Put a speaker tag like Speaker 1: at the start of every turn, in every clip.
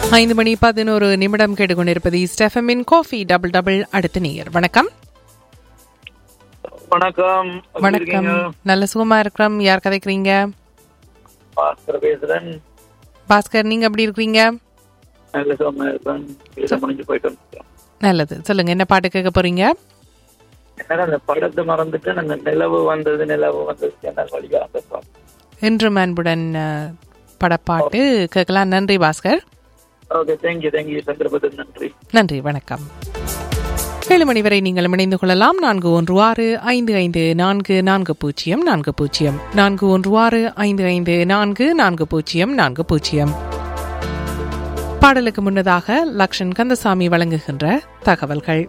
Speaker 1: ஐந்து மணி பதினோரு நிமிடம் கேட்டுக்கொண்டிருப்பது ஸ்டெஃபமின் காஃபி டபுள் டபுள் அடுத்த நேயர் வணக்கம்
Speaker 2: வணக்கம் எப்படி
Speaker 1: வணக்கம்
Speaker 2: இருக்கீங்க?
Speaker 1: நல்ல சுகமா இருக்கிறோம் யார் கதைக்கிறீங்க
Speaker 2: பாஸ்கர் பேசுறேன்
Speaker 1: பாஸ்கர் நீங்க எப்படி இருக்கிறீங்க
Speaker 2: நல்ல சுகமா இருக்கேன் வீட்டுல முடிஞ்சு போயிட்டு வந்துட்டேன்.
Speaker 1: நல்லது சொல்லுங்க என்ன பாட்டு கேட்க போறீங்க
Speaker 2: என்னடா அந்த படத்தை மறந்துட்டு அந்த நிலவு வந்தது நிலவு வந்தது என்ன வழியா அந்த பாட்டு.
Speaker 1: என்று அன்புடன் அஹ், படப்பாட்டு கேட்கலாம் நன்றி பாஸ்கர்
Speaker 2: ஓகே தேங்க்யூ தேங்க்யூ சந்தர்ப்பத்துக்கு நன்றி
Speaker 1: நன்றி வணக்கம் ஏழு மணி வரை நீங்கள் இணைந்து கொள்ளலாம் நான்கு ஒன்று ஆறு ஐந்து ஐந்து நான்கு நான்கு பூஜ்ஜியம் நான்கு பூஜ்ஜியம் நான்கு ஒன்று ஆறு ஐந்து ஐந்து நான்கு நான்கு பூஜ்ஜியம் நான்கு பூஜ்ஜியம் பாடலுக்கு முன்னதாக லக்ஷன் கந்தசாமி வழங்குகின்ற தகவல்கள்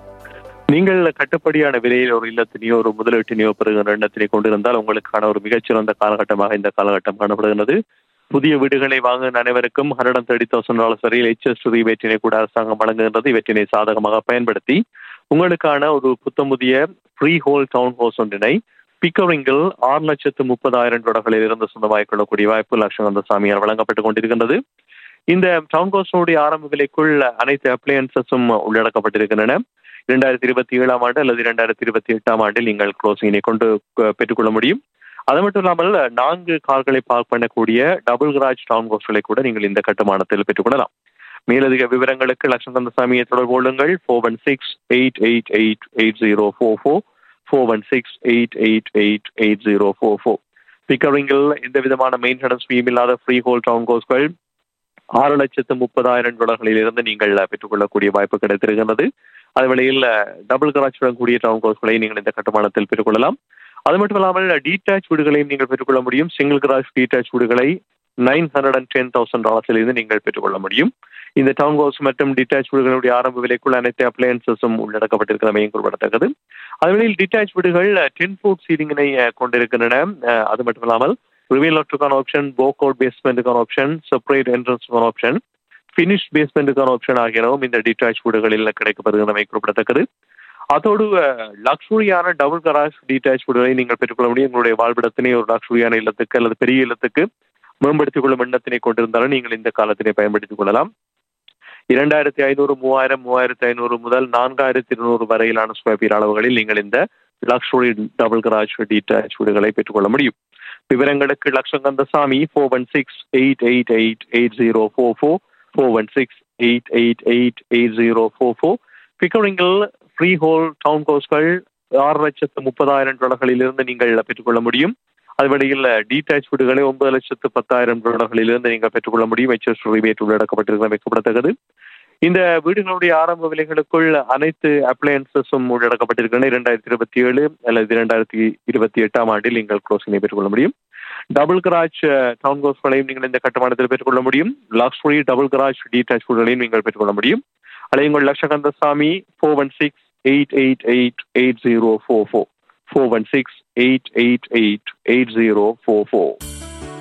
Speaker 3: நீங்கள் கட்டுப்படியான விலையில் ஒரு இல்லத்தினையோ ஒரு முதலீட்டினையோ பெறுகின்ற எண்ணத்தினை கொண்டிருந்தால் உங்களுக்கான ஒரு மிகச்சிறந்த காலகட்டமாக இந்த காலகட்டம் காணப்படுகிறது புதிய வீடுகளை வாங்குகின்ற அனைவருக்கும் ஹண்ட்ரட் தேர்ட்டி தௌசண்ட் டாலர்ஸ் வரையில் எச்எஸ் ரீபேட்டினை கூட அரசாங்கம் வழங்குகின்றது இவற்றினை சாதகமாக பயன்படுத்தி உங்களுக்கான ஒரு புத்தமுதிய ஃப்ரீ ஹோல் டவுன் ஹவுஸ் ஒன்றினை பிக்கரிங்கில் ஆறு லட்சத்து முப்பதாயிரம் டாலர்களில் இருந்து சொந்தமாகிக் கொள்ளக்கூடிய வாய்ப்பு லட்சகந்த சாமியார் வழங்கப்பட்டுக் கொண்டிருக்கின்றது இந்த டவுன் ஹவுஸனுடைய ஆரம்ப விலைக்குள் அனைத்து அப்ளையன்சஸும் உள்ளடக்கப்பட்டிருக்கின்றன இரண்டாயிரத்தி இருபத்தி ஏழாம் ஆண்டு அல்லது இரண்டாயிரத்தி இருபத்தி எட்டாம் ஆண்டில் நீங்கள் க்ளோசிங்கினை கொண்டு அஹ், பெற்றுக்கொள்ள முடியும் அது மட்டும் இல்லாமல் நான்கு கார்களை பார்க் பண்ணக்கூடிய டபுள் கராஜ் டவுன் ஹவுஸ்களை கூட நீங்கள் இந்த கட்டுமானத்தில் பெற்றுக்கொள்ளலாம் மேலதிக விவரங்களுக்கு லட்சம் கந்தசாமியை தொடர்பு கொள்ளுங்கள் four one six eight eight eight eight zero four four four one six eight eight eight eight zero four four பிக்கரிங்கில் எந்த விதமான மெயின்டெனன்ஸ் ஃபீம் இல்லாத ஃப்ரீ ஹோல் டவுன் ஹவுஸ்கள் ஆறு லட்சத்து முப்பதாயிரம் டாலர்களில் இருந்து நீங்கள் பெற்றுக்கொள்ளக்கூடிய வாய்ப்பு கிடைத்திருக்கிறது அது வேளையில் டபுள் கராச்சுடன் கூடிய டவுன் ஹவுஸ்களை நீங்கள் இந்த கட்டுமானத்தில் பெற்றுக்கொள்ளலாம் அது மட்டும் இல்லாமல் டீடாச் வீடுகளையும் நீங்கள் பெற்றுக்கொள்ள முடியும் சிங்கிள் கராஜ் டீடாச் வீடுகளை nine hundred and ten thousand டாலர்ஸில் இருந்து நீங்கள் பெற்றுக்கொள்ள முடியும் இந்த டவுன் ஹவுஸ் மற்றும் டிட்டாச் வீடுகளுடைய ஆரம்ப விலைக்குள் அனைத்து அப்ளையன்சஸும் உள்ளடக்கப்பட்டிருக்கிறமையும் குறிப்பிடத்தக்கது அதுவேளையில் டிட்டாச் வீடுகள் டென் ஃபுட் சீலிங்கினை அஹ், கொண்டிருக்கின்றன அஹ், அது மட்டும் இல்லாமல் ரிவீல் லோட்டுக்கான ஆப்ஷன் போக் அவுட் பேஸ்மெண்ட்டுக்கான ஆப்ஷன் செப்பரேட் என்ட்ரன்ஸுக்கான ஆப்ஷன் ஃபினிஷ் பேஸ்மெண்ட்டுக்கான ஆப்ஷன் ஆகியனவும் இந்த டிட்டாச் வீடுகளில் கிடைக்கப்படுகிறமை குறிப்பிடத்தக்கது அதோடு லக்ஸுரியான டபுள் கராஜ் டீடாச் வீடுகளை நீங்கள் பெற்றுக்கொள்ள முடியும் உங்களுடைய வாழ்விடத்தினை ஒரு லக்ஸுரியான இல்லத்துக்கு அல்லது பெரிய இல்லத்துக்கு மேம்படுத்திக் கொள்ளும் எண்ணத்தினை கொண்டிருந்தாலும் நீங்கள் இந்த காலத்தினை பயன்படுத்திக் கொள்ளலாம் இரண்டாயிரத்தி ஐநூறு மூவாயிரம் மூவாயிரத்தி ஐநூறு முதல் நான்காயிரத்தி இருநூறு வரையிலான ஸ்கொயர் ஃபீட் அளவுகளில் நீங்கள் இந்த லக்ஸுரி டபுள் கராஜ் டீடாச் வீடுகளை பெற்றுக்கொள்ள முடியும் விவரங்களுக்கு Latcham Kandasamy four one six eight eight eight eight zero four four four one six eight eight eight eight zero four four பிக்கரிங்கில் ஃப்ரீ ஹோல் டவுன் ஹவுஸ்கள் ஆறு லட்சத்து முப்பதாயிரம் டாலர்களில் இருந்து நீங்கள் பெற்றுக்கொள்ள முடியும் அது வழியில் டீடாச் வீடுகளை ஒன்பது லட்சத்து பத்தாயிரம் டாலர்களில் இருந்து நீங்கள் பெற்றுக்கொள்ள முடியும் எச்எஸ் ரிபேட் உள்ளடக்கப்பட்டிருக்கிற வைக்கப்படத்தக்கது இந்த வீடுகளுடைய ஆரம்ப விலைகளுக்குள் அனைத்து அப்ளையன்சஸும் உள்ளடக்கப்பட்டிருக்கின்றன இரண்டாயிரத்தி இருபத்தி ஏழு அல்லது இரண்டாயிரத்தி இருபத்தி எட்டாம் ஆண்டில் நீங்கள் க்ளோசிங்கை பெற்றுக்கொள்ள முடியும் டபுள் கராஜ் டவுன் ஹவுஸ்களையும் நீங்கள் இந்த கட்டுமானத்தில் பெற்றுக்கொள்ள முடியும் லக்ஸுரி டபுள் கராஜ் டீடாச் வீடுகளையும் நீங்கள் பெற்றுக்கொள்ள முடியும் அலையுங்கள் லட்சகந்தசாமி four one six eight eight eight eight zero four four four one six eight eight eight eight zero four four